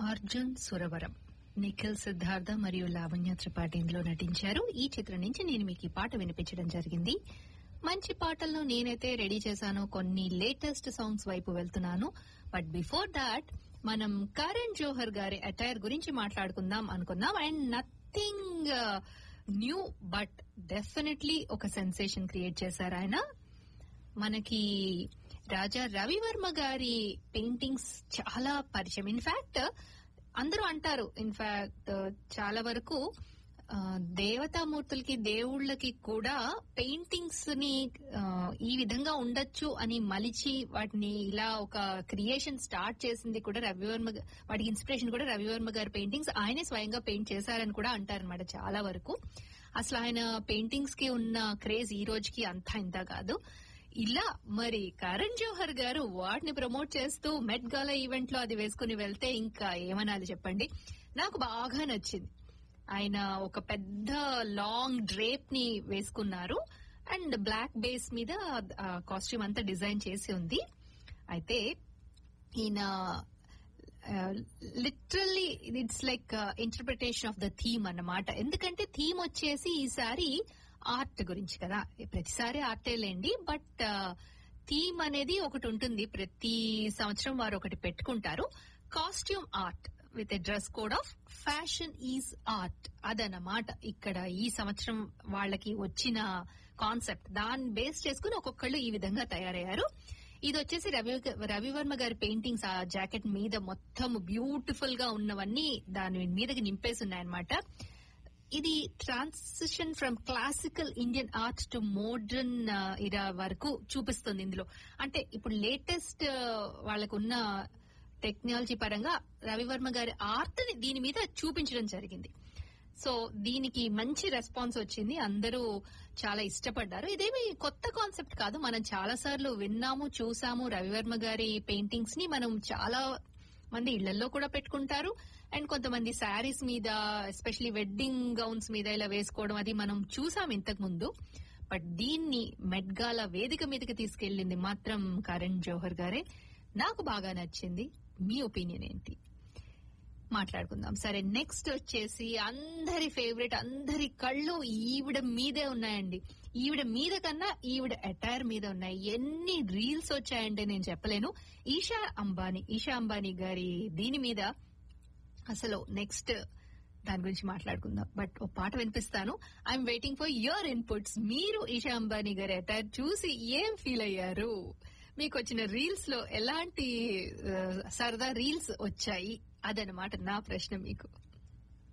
అర్జున్ సురవరం నిఖిల్ సిద్ధార్థ మరియు లావణ్య త్రిపాఠి ఇందులో నటించారు ఈ చిత్రం నుంచి నేను మీకు ఈ పాట వినిపించడం జరిగింది మంచి పాటలను నేనైతే రెడీ చేశాను కొన్ని లేటెస్ట్ సాంగ్స్ వైపు వెళ్తున్నాను బట్ బిఫోర్ దాట్ మనం కరణ్ జోహర్ గారి అటైర్ గురించి మాట్లాడుకుందాం అనుకున్నాం and nothing new but definitely ఒక సెన్సేషన్ క్రియేట్ చేశారు ఆయన మనకి రాజా రవివర్మ గారి పెయింటింగ్స్ చాలా పరిచయం ఇన్ఫాక్ట్ అందరూ అంటారు ఇన్ఫాక్ట్ చాలా వరకు ఆ, దేవతామూర్తులకి దేవుళ్ళకి కూడా పెయింటింగ్స్ ని ఆ, ఈ విధంగా ఉండొచ్చు అని మలిచి వాటిని ఇలా ఒక క్రియేషన్ స్టార్ట్ చేసింది కూడా రవివర్మ గ- వాటికి ఇన్స్పిరేషన్ కూడా రవివర్మ గారి పెయింటింగ్స్ ఆయనే స్వయంగా పెయింట్ చేశారని కూడా అంటారనమాట చాలా వరకు అసలు ఆయన పెయింటింగ్స్ కి ఉన్న క్రేజ్ ఈ రోజుకి అంతా ఇంత కాదు ఇలా మరి కరణ్ జోహర్ గారు వాటిని ప్రమోట్ చేస్తూ మెట్ గాలా ఈవెంట్ లో అది వేసుకుని వెళ్తే ఇంకా ఏమనాలి చెప్పండి నాకు బాగా నచ్చింది ఆయన ఒక పెద్ద లాంగ్ డ్రేప్ ని వేసుకున్నారు అండ్ బ్లాక్ బేస్ మీద కాస్ట్యూమ్ అంతా డిజైన్ చేసి ఉంది అయితే ఈయన literally it's like interpretation of the theme అన్నమాట ఎందుకంటే థీమ్ వచ్చేసి ఈసారి ఆర్ట్ గురించి కదా ప్రతిసారి ఆర్టే లేండి బట్ థీమ్ అనేది ఒకటి ఉంటుంది ప్రతి సంవత్సరం వారు ఒకటి పెట్టుకుంటారు costume art with a dress code of fashion is art అదనమాట ఇక్కడ ఈ సంవత్సరం వాళ్ళకి వచ్చిన కాన్సెప్ట్ దాన్ని బేస్ చేసుకుని ఒక్కొక్కళ్ళు ఈ విధంగా తయారయ్యారు ఇది వచ్చేసి రవి రవివర్మ గారి పెయింటింగ్స్ ఆ జాకెట్ మీద మొత్తం బ్యూటిఫుల్ గా ఉన్నవన్నీ దాని మీదకి నింపేసి ఉన్నాయన్నమాట ఇది transition from classical Indian art to modern era వరకు చూపిస్తుంది ఇందులో అంటే ఇప్పుడు లేటెస్ట్ వాళ్ళకున్న టెక్నాలజీ పరంగా రవివర్మ గారి ఆర్ట్ ని దీని మీద చూపించడం జరిగింది సో దీనికి మంచి రెస్పాన్స్ వచ్చింది అందరూ చాలా ఇష్టపడ్డారు ఇదేమి కొత్త కాన్సెప్ట్ కాదు మనం చాలా సార్లు విన్నాము చూసాము రవివర్మ గారి పెయింటింగ్స్ ని మనం చాలా మంది ఇళ్లలో కూడా పెట్టుకుంటారు అండ్ కొంతమంది శారీస్ మీద ఎస్పెషలీ వెడ్డింగ్ గౌన్స్ మీద ఇలా వేసుకోవడం అది మనం చూసాం ఇంతకు ముందు బట్ దీన్ని మెడ్గాల వేదిక మీదకి తీసుకెళ్లింది మాత్రం కరణ్ జోహర్ గారే నాకు బాగా నచ్చింది మీ ఒపీనియన్ ఏంటి మాట్లాడుకుందాం సరే నెక్స్ట్ వచ్చేసి అందరి ఫేవరెట్ అందరి కళ్ళు ఈవిడ మీదే ఉన్నాయండి ఈవిడ మీద కన్నా ఈవిడ అటైర్ మీద ఉన్నాయి ఎన్ని రీల్స్ వచ్చాయంటే నేను చెప్పలేను ఈషా అంబానీ ఈషా అంబానీ గారి దీని మీద అసలు నెక్స్ట్ దాని గురించి మాట్లాడుకుందాం బట్ ఓ పాట వినిపిస్తాను I'm waiting for your inputs మీరు ఈషా అంబానీ గారి అటైర్ చూసి ఏం ఫీల్ అయ్యారు మీకు వచ్చిన రీల్స్ లో ఎలాంటి ఆ, సరదా రీల్స్ వచ్చాయి అదనమాట నా ప్రశ్న మీకు